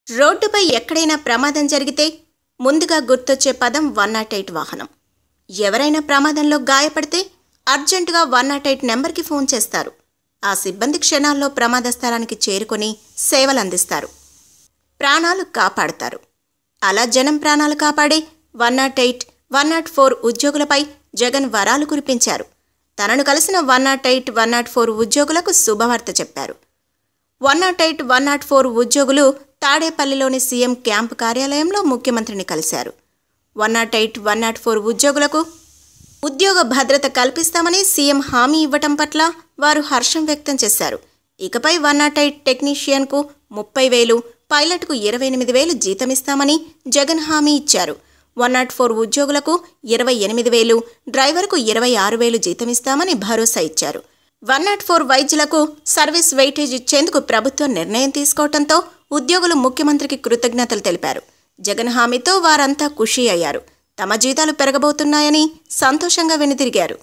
రోడ్డుపై ఎక్కడైనా ప్రమాదం జరిగితే ముందుగా గుర్తొచ్చే పదం వన్ నాట్ ఎయిట్ వాహనం ఎవరైనా ప్రమాదంలో గాయపడితే అర్జెంటుగా వన్ నాట్ ఎయిట్ నెంబర్కి ఫోన్ చేస్తారు ఆ సిబ్బంది క్షణాల్లో ప్రమాద స్థలానికి చేరుకొని సేవలు అందిస్తారు ప్రాణాలు కాపాడుతారు అలా జనం ప్రాణాలు కాపాడే one nought eight one nought four ఉద్యోగులపై జగన్ వరాలు కురిపించారు తనను కలిసిన one nought eight one nought four ఉద్యోగులకు శుభవార్త చెప్పారు one nought eight one nought four ఉద్యోగులు తాడేపల్లిలోని సీఎం క్యాంపు కార్యాలయంలో ముఖ్యమంత్రిని కలిశారు one nought eight one nought four ఉద్యోగులకు ఉద్యోగ భద్రత కల్పిస్తామని సీఎం హామీ ఇవ్వటం పట్ల వారు హర్షం వ్యక్తం చేశారు ఇకపై వన్ నాట్ ఎయిట్ టెక్నీషియన్కు ముప్పై వేలు పైలట్కు ఇరవై ఎనిమిది వేలు జీతమిస్తామని జగన్ హామీ ఇచ్చారు వన్ నాట్ ఫోర్ ఉద్యోగులకు ఇరవై ఎనిమిది వేలు డ్రైవర్కు ఇరవై ఆరు వేలు జీతమిస్తామని భరోసా ఇచ్చారు వన్ నాట్ ఫోర్ వైద్యులకు సర్వీస్ వెయిటేజ్ ఇచ్చేందుకు ప్రభుత్వం నిర్ణయం తీసుకోవడంతో ఉద్యోగులు ముఖ్యమంత్రికి కృతజ్ఞతలు తెలిపారు జగన్ హామీతో వారంతా ఖుషీ అయ్యారు తమ జీతాలు పెరగబోతున్నాయని సంతోషంగా వెనుతిరిగారు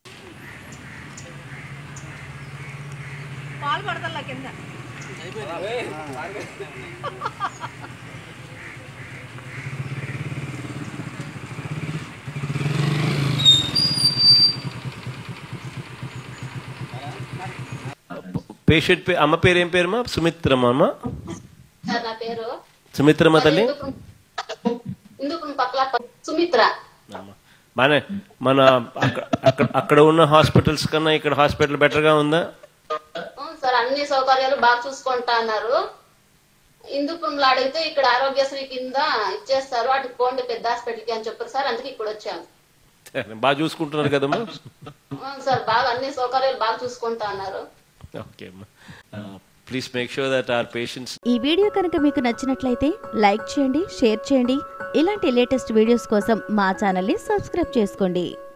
పాలు పడతల్లా కింద పేషెంట్ పే అమ్మ పేరు ఏం పేరుమా సుమిత్రమ్మ అమ్మ సార్ నా పేరు సుమిత్రమ్మ తల్లి ఇందుకు పక్కల సుమిత్ర అమ్మ. బానే మన అక్కడ అక్కడ అక్కడ ఉన్న హాస్పిటల్స్ కన్నా ఇక్కడ హాస్పిటల్ బెటర్ గా ఉందా అవును సార్ అన్ని సౌకర్యాలు బాగా చూసుకుంటా అన్నారు ఇందుపురంలో అడిగితే ఇక్కడ ఆరోగ్యశ్రీ కింద ఇచ్చేస్తారు అటు పోండి పెద్ద హాస్పిటల్కి అని చెప్పారు సార్ అందుకే ఇక్కడ వచ్చాము బాగా చూసుకుంటున్నారు కదమ్మా అవును సార్ బాగా అన్ని సౌకర్యాలు బాగా చూసుకుంటా అన్నారు ఓకే అమ్మా please make sure that are patients ఈ వీడియో కనుక మీకు నచ్చినట్లయితే లైక్ చేయండి షేర్ చేయండి ఇలాంటి లేటెస్ట్ వీడియోస్ కోసం మా ఛానల్ని సబ్స్క్రైబ్ చేసుకోండి